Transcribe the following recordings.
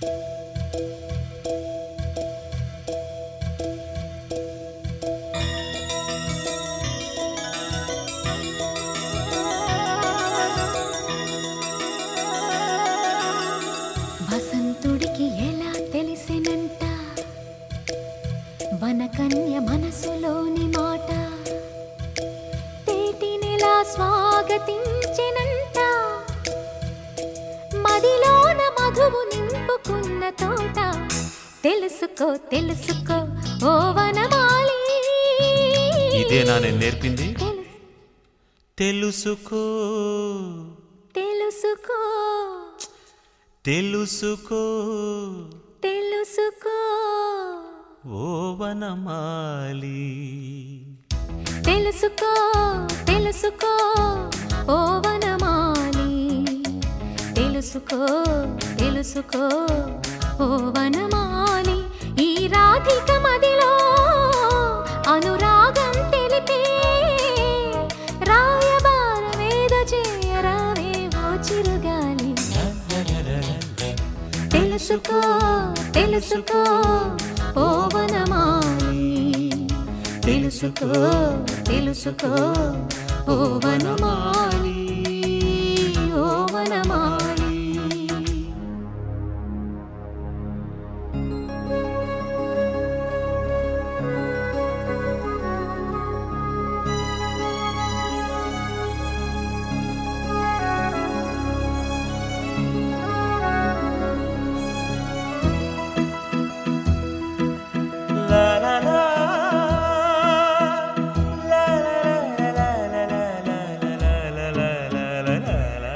వసంతుడికి ఎలా తెలిసినంట వనకన్య మనసులోని మాట తేటినెలా స్వాగతించెనంట మదిలోన మధువు నింపుకున్న తోట తెలుసుకో తెలుసుకో ఓ వనమాలి ఇదేనా నేను నేర్పింది తెలు- తెలుసుకో తెలుసుకో తెలుసుకో తెలుసుకో ఓ వనమాలి తెలుసుకో తెలుసుకో ఓ వనమాలి తెలుసుకో తెలుసుకో ఓ వనమాలి ఈ రాధిక మదిలో అనురాగం తెలిపే రాయబార వేద చేయరావే ఓ చిరుగాలి తెలుసుకో తెలుసుకో ఓ వనమాలి తెలుసుకో తెలుసుకో ఓ వనమాలి ఓ వనమాలి La la la. La la la la la la la la la la la la la la.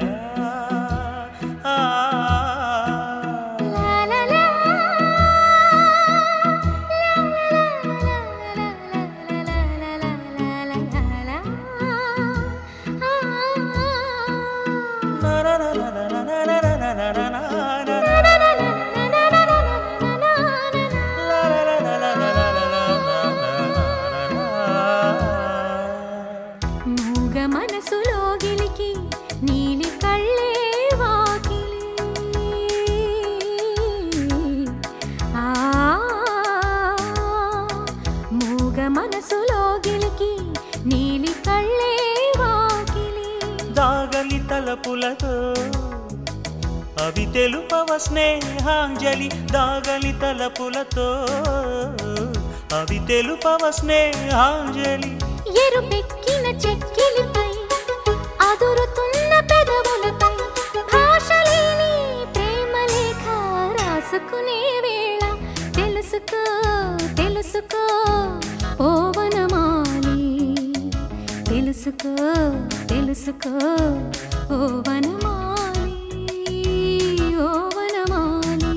Ah. లా లా లా. Na na na na na na na na na na na na na. La la la la la la la la la la la. మూగ మనసులో గిలికి నీలి కళ్ళే వాకిలి ఆ మూగ మనసులో గిలికి నీలి కళ్ళే వాకిలి దాగలి తలపులతో అవి తెలుపవ స్నేహాంజలి దాగలి తలపులతో అవి తెలుపవ స్నేహాంజలి ఎరుపెక్కిన చెక్కిలిపై అదురుతున్న పెదవులపై భాషలేని ప్రేమ లేఖ రాసుకునే వేళ తెలుసుకో తెలుసుకో ఓ వనమాలి తెలుసుకో తెలుసుకో ఓ వనమాలి ఓ వనమాలి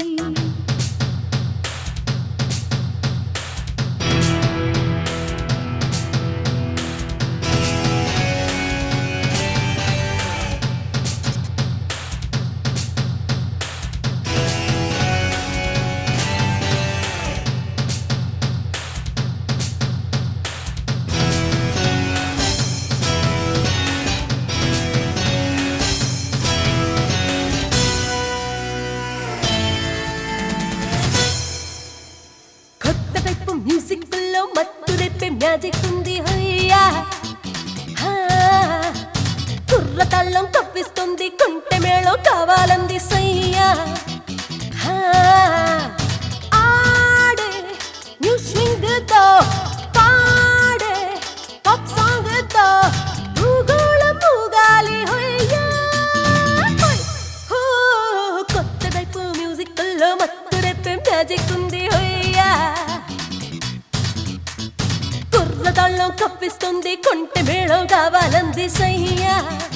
కొత్త టైపు మ్యూజిక్ లో మత్తు రేపే మ్యాజిక్ ఉంది హయ్యా హా. కుర్ర తాళం కప్పిస్తుంది కుంటె మేళం కావాలంది సయ్యా హా. ఆడే న్యూ స్వింగ్ తో పాడే పాప్ సాంగ్ తో భూగోళం మూగాలి హయ్యా హోయ్. హో, కొత్త టైపు మ్యూజిక్ లో మత్తు రేపే మ్యాజిక్ ఉంది హయ్యా కుర్రదాళ్ళం కప్పిస్తుంది కొంటె మేళం కావాలంది సయ్యా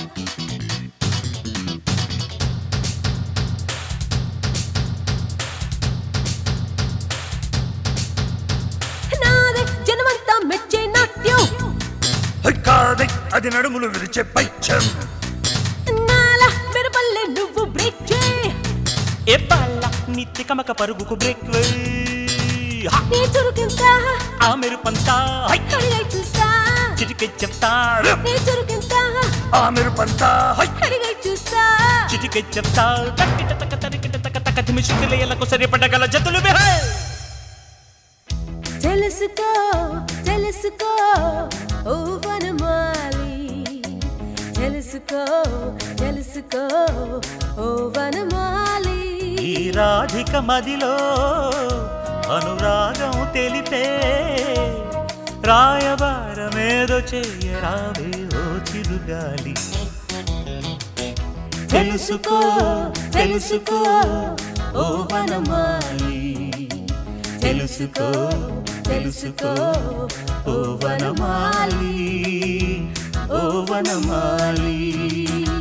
నాదే జనమంతా మెచ్చే నాట్యం కాదే అది నడుములు విరిచే పైచం నాల మెరపల్లె నువ్వు బ్రేక్ చేయి ఏ బాల నిత్య కమక పరుగుకు బ్రేక్ నీ చురుకింత ఆ మెరుపంతా హై, కడిగై చూస్తా చిటికె చెప్తా నీ చురుకింత ఆ మెరుపంతా హై కడిగై చూస్తా చిటికె చెప్తా తక్కిట తక్క తరికిట తక్క తక్క కథమి శుద్ధిలయలకు సరిపడగల జతులు బిహే తెలుసుకో తెలుసుకో ఓ వనమాలి తెలుసుకో తెలుసుకో ఓ వనమాలి ఈ రాధిక మదిలో అనురాగం తెలిపే రాయబారమేదో చెయ్యరావే ఓ చిరుగాలి తెలుసుకో తెలుసుకో ఓ వనమాలి తెలుసుకో తెలుసుకో ఓ వనమాలి ఓ వనమాలి